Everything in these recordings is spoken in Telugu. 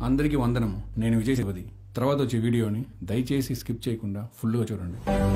అందరికీ వందనము నేను విజయ్ సేవది తర్వాత వచ్చే వీడియోని దయచేసి స్కిప్ చేయకుండా ఫుల్గా చూడండి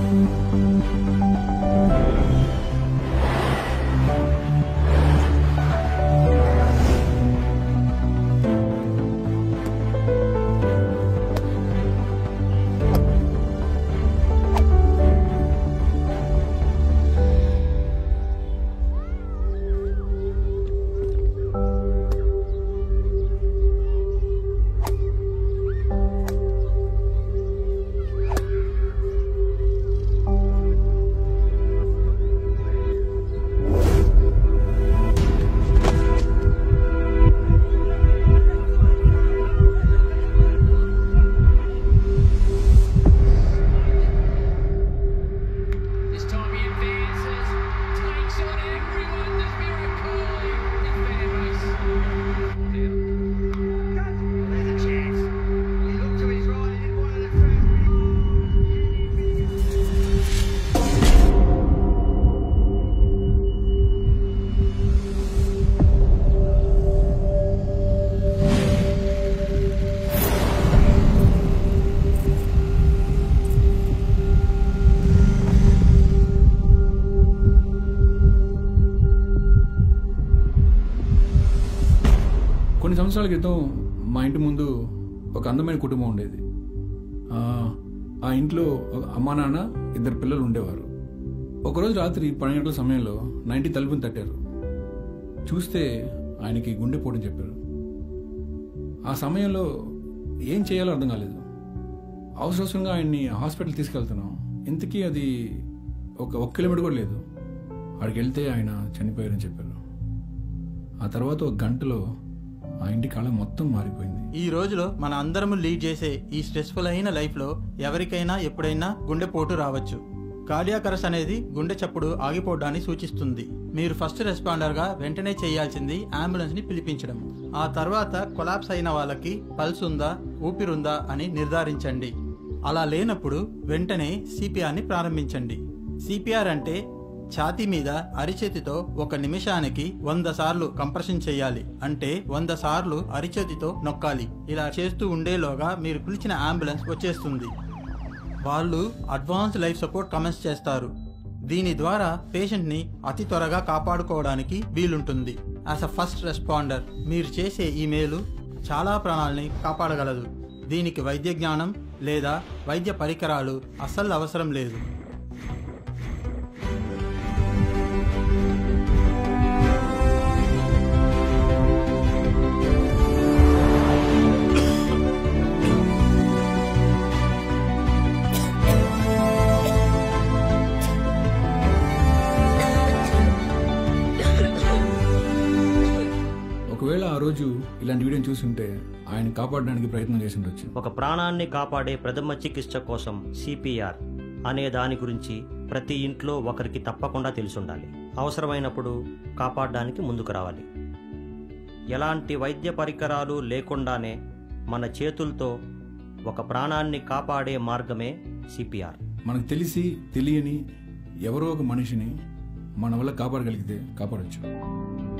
This time he advances, takes on everyone. Does Miracle in fairness? There's a chance. He looked to his right, he didn't want to let through. కొన్ని సంవత్సరాల క్రితం మా ఇంటి ముందు ఒక అందమైన కుటుంబం ఉండేది ఆ, ఆ ఇంట్లో ఒక అమ్మా నాన్న ఇద్దరు పిల్లలు ఉండేవారు ఒకరోజు రాత్రి పన్నెండు గంటల సమయంలో నైన్టీ తలుపుని తట్టారు చూస్తే ఆయనకి గుండెపోటని చెప్పారు ఆ సమయంలో ఏం చేయాలో అర్థం కాలేదు అవసరవసరంగా ఆయన్ని హాస్పిటల్ తీసుకెళ్తున్నాం ఇంతకీ అది ఒక ఒక కిలోమీటర్ కూడా లేదు అక్కడికి వెళ్తే ఆయన చనిపోయారని చెప్పారు ఆ తర్వాత ఒక గంటలో ఆ ఇంటి కళ మొత్తం మారిపోయింది ఈ రోజులో మన అందరము లీడ్ చేసే ఈ స్ట్రెస్ఫుల్ అయిన లైఫ్లో ఎవరికైనా ఎప్పుడైనా గుండెపోటు రావచ్చు కార్డియాక్ అరెస్ట్ అనేది గుండె చప్పుడు ఆగిపోవడాన్ని సూచిస్తుంది మీరు ఫస్ట్ రెస్పాండర్గా వెంటనే చేయాల్సింది అంబులెన్స్ని పిలిపించడం ఆ తర్వాత కొలాప్స్ అయిన వాళ్ళకి పల్స్ ఉందా ఊపిరుందా అని నిర్ధారించండి అలా లేనప్పుడు వెంటనే సిపిఆర్ని ప్రారంభించండి సిపిఆర్ అంటే ఛాతీ మీద అరిచేతితో ఒక నిమిషానికి వంద సార్లు కంప్రెషన్ చేయాలి అంటే వంద సార్లు అరిచేతితో నొక్కాలి ఇలా చేస్తూ ఉండేలోగా మీరు పిలిచిన అంబులెన్స్ వచ్చేస్తుంది వాళ్ళు అడ్వాన్స్ లైఫ్ సపోర్ట్ కమెంట్స్ చేస్తారు దీని ద్వారా పేషెంట్ని అతి త్వరగా కాపాడుకోవడానికి వీలుంటుంది యాజ్ అ ఫస్ట్ రెస్పాండర్ మీరు చేసే ఈ మేలు చాలా ప్రాణాలని కాపాడగలదు దీనికి వైద్య జ్ఞానం లేదా వైద్య పరికరాలు అస్సలు అవసరం లేదు ఒకవేళ ఆ రోజు ఇలాంటి వీడియోని చూస్తుంటే ఆయన కాపాడడానికి ప్రయత్నం చేసి ఉండొచ్చు ఒక ప్రాణాన్ని కాపాడే ప్రథమ చికిత్స కోసం సిపిఆర్ అనే దాని గురించి ప్రతి ఇంట్లో ఒకరికి తప్పకుండా తెలిసుండాలి అవసరమైనప్పుడు కాపాడడానికి ముందుకు రావాలి ఎలాంటి వైద్య పరికరాలు లేకుండానే మన చేతులతో ఒక ప్రాణాన్ని కాపాడే మార్గమే సిపిఆర్ మనకు తెలిసి తెలియని ఎవరో ఒక మనిషిని మన వల్ల కాపాడగలిగితే కాపాడొచ్చు